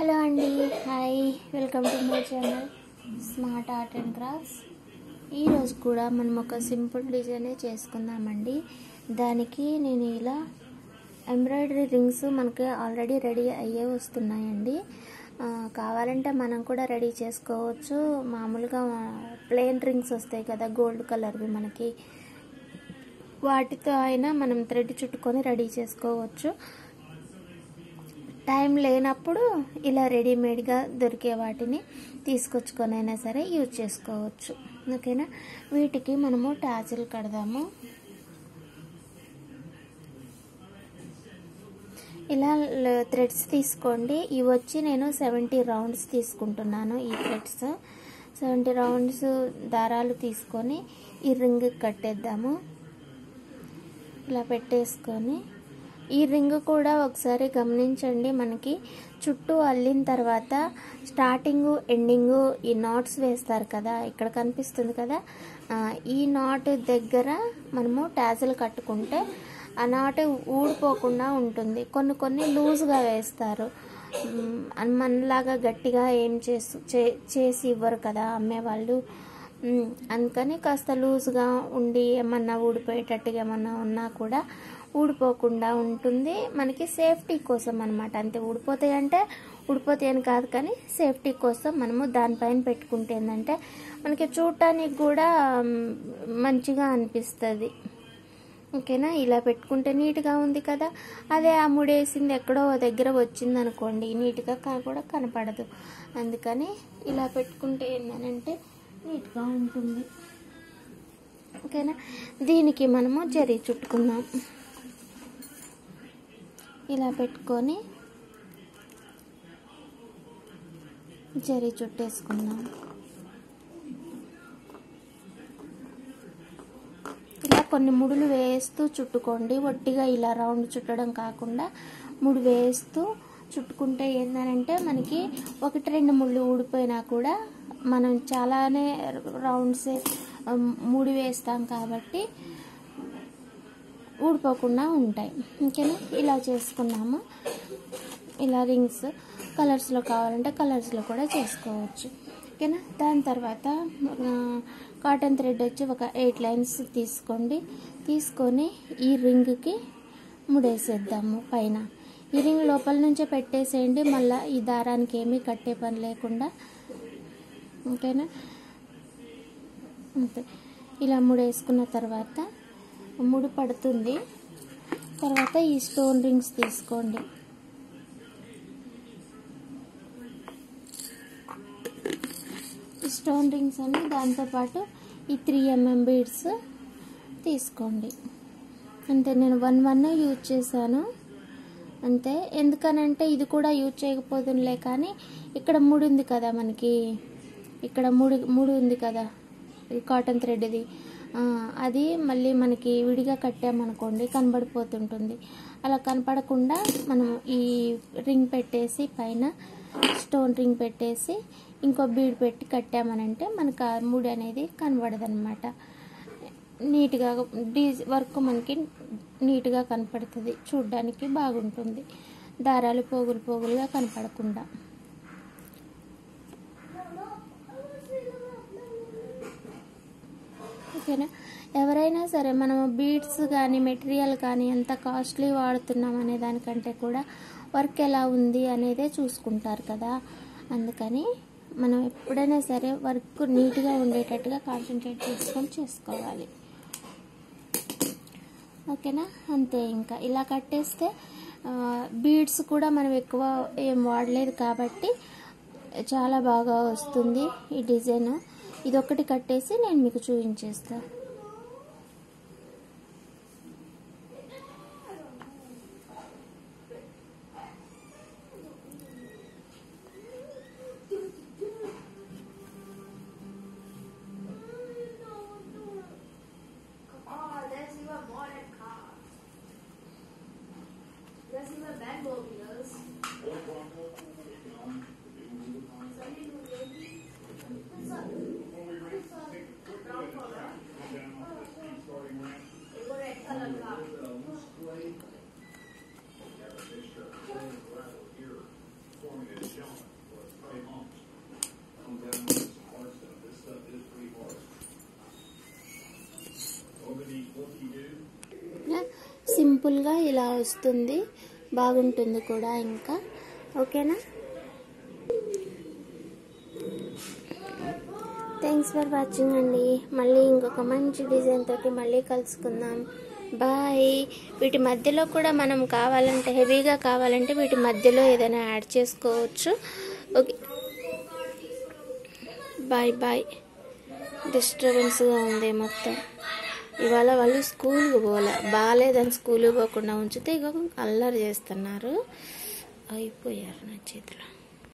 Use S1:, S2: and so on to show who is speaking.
S1: Hello అండి hi welcome to my channel smart art and crafts ఈరోజు కూడా మనం ఒక సింపుల్ డిజైనే చేసుకుందామండి దానికి నేను ఇలా ఎంబ్రాయిడరీ రింగ్స్ మనకి ఆల్రెడీ రెడీ అయ్యే వస్తున్నాయండి ఆ, కావాలంటే మనం కూడా రెడీ చేసుకోవచ్చు మామూలుగా ప్లెయిన్ రింగ్స్ వస్తాయి కదా గోల్డ్ కలర్వి మనకి వాటితో అయినా మనం థ్రెడ్ చుట్టుకొని రెడీ చేసుకోవచ్చు టైం లేనప్పుడు ఇలా రెడీమేడ్గా దొరికే వాటిని తీసుకొచ్చుకొని అయినా సరే యూజ్ చేసుకోవచ్చు ఓకేనా వీటికి మనము టాచిల్ కడదాము ఇలా థ్రెడ్స్ తీసుకోండి ఇవి వచ్చి నేను సెవెంటీ రౌండ్స్ తీసుకుంటున్నాను ఈ థ్రెడ్స్ సెవెంటీ రౌండ్స్ దారాలు తీసుకొని ఈ రింగ్ కట్టేద్దాము ఇలా పెట్టేసుకొని ఈ రింగ్ కూడా ఒకసారి గమనించండి మనకి చుట్టూ అల్లిన తర్వాత స్టార్టింగ్ ఎండింగ్ ఈ నాట్స్ వేస్తారు కదా ఇక్కడ కనిపిస్తుంది కదా ఆ, ఈ నాట్ దగ్గర మనము ట్యాజల్ కట్టుకుంటే ఆ నాటు ఊడిపోకుండా ఉంటుంది కొన్ని కొన్ని లూజ్గా వేస్తారు మ్, అన్- మనలాగా గట్టిగా ఏం చేసు చే- చేసి ఇవ్వరు కదా అమ్మేవాళ్ళు మ్, అందుకని కాస్త లూజ్గా ఉండి ఏమన్నా ఊడిపోయేటట్టుగా ఏమన్నా ఉన్నా కూడా ఊడిపోకుండా ఉంటుంది మనకి సేఫ్టీ కోసం అనమాట అంతే ఊడిపోతాయి అంటే ఊడిపోతాయి అని కాదు కానీ సేఫ్టీ కోసం మనము దానిపైన పెట్టుకుంటే ఏంటంటే మనకి చూడటానికి కూడా మ్, మంచిగా అనిపిస్తుంది ఓకేనా ఇలా పెట్టుకుంటే నీట్గా ఉంది కదా అదే ఆ ముడేసింది ఎక్కడో ఓ దగ్గర వచ్చింది అనుకోండి నీట్గా కా- కూడా కనపడదు అందుకని ఇలా పెట్టుకుంటే ఏంటంటే నీట్గా ఉంటుంది ఓకేనా దీనికి మనము జరీ చుట్టుకుందాం ఇలా పెట్టుకొని జరీ చుట్టేసుకుందాం ఇలా కొన్ని ముడులు వేస్తూ చుట్టుకోండి ఒట్టిగా ఇలా రౌండ్ చుట్టడం కాకుండా ముడి వేస్తూ చుట్టుకుంటే ఏంటంటే మనకి ఒకటి రెండు ముళ్ళు ఊడిపోయినా కూడా మనం చాలానే రౌండ్స్ ముడి వేస్తాం కాబట్టి ఊడిపోకుండా ఉంటాయి ఓకేనా ఇలా చేసుకున్నాము ఇలా రింగ్స్ కలర్స్లో కావాలంటే కలర్స్లో కూడా చేసుకోవచ్చు ఓకేనా దాని తర్వాత ఆ, కాటన్ థ్రెడ్ వచ్చి ఒక ఎయిట్ లైన్స్ తీసుకోండి తీసుకొని ఈ రింగ్కి ముడేసేద్దాము పైన ఈ రింగ్ లోపల నుంచే పెట్టేసేయండి మళ్ళీ ఈ దారానికి ఏమీ కట్టే పని లేకుండా ఓకేనా అంతే ఇలా ముడేసుకున్న తర్వాత ముడి పడుతుంది తర్వాత ఈ స్టోన్ రింగ్స్ తీసుకోండి ఈ స్టోన్ రింగ్స్ అని దాంతోపాటు ఈ త్రీ ఎంఎం బీడ్స్ తీసుకోండి అంతే నేను వన్ వన్ యూజ్ చేశాను అంతే ఎందుకనంటే ఇది కూడా యూజ్ చేయకపోతుందిలే కానీ ఇక్కడ మూడు ఉంది కదా మనకి ఇక్కడ మూడు మూడు ఉంది కదా ఈ కాటన్ థ్రెడ్ ఇది ఆ, అది మళ్ళీ మనకి విడిగా కట్టామనుకోండి కనబడిపోతుంటుంది అలా కనపడకుండా మనం ఈ రింగ్ పెట్టేసి పైన స్టోన్ రింగ్ పెట్టేసి ఇంకో బీడ్ పెట్టి కట్టామనంటే మనకు ఆ మూడు అనేది కనబడదన్నమాట నీట్గా డీ వర్క్ మనకి నీట్గా కనపడుతుంది చూడ్డానికి బాగుంటుంది దారాలు పోగులు పోగులుగా కనపడకుండా ఓకేనా ఎవరైనా సరే మనం బీడ్స్ కానీ మెటీరియల్ కానీ ఎంత కాస్ట్లీ వాడుతున్నాం అనే దానికంటే కూడా వర్క్ ఎలా ఉంది అనేదే చూసుకుంటారు కదా అందుకని మనం ఎప్పుడైనా సరే వర్క్ నీట్గా ఉండేటట్టుగా కాన్సన్ట్రేట్ చేసుకొని చేసుకోవాలి ఓకేనా అంతే ఇంకా ఇలా కట్టేస్తే బీడ్స్ కూడా మనం ఎక్కువ ఏం వాడలేదు కాబట్టి చాలా బాగా వస్తుంది ఈ డిజైన్ ఇదొకటి కట్టేసి నేను మీకు చూపించేస్తాను
S2: Oh, there's even more than cars. There's even Batmobiles.
S1: సింపుల్గా ఇలా వస్తుంది బాగుంటుంది కూడా ఇంకా ఓకేనా థ్యాంక్స్ ఫర్ వాచింగ్ అండి మళ్ళీ ఇంకొక మంచి డిజైన్ తోటి మళ్ళీ కలుసుకుందాం బాయ్ వీటి మధ్యలో కూడా మనం కావాలంటే హెవీగా కావాలంటే వీటి మధ్యలో ఏదైనా యాడ్ చేసుకోవచ్చు ఓకే బాయ్ బాయ్ డిస్టర్బెన్స్గా ఉంది మొత్తం ఇవాళ వాళ్ళు స్కూల్కి పోలే బాగాలేదని స్కూల్కి పోకుండా ఉంచితే ఇక అల్లరి చేస్తున్నారు అయిపోయారు నా చేతిలో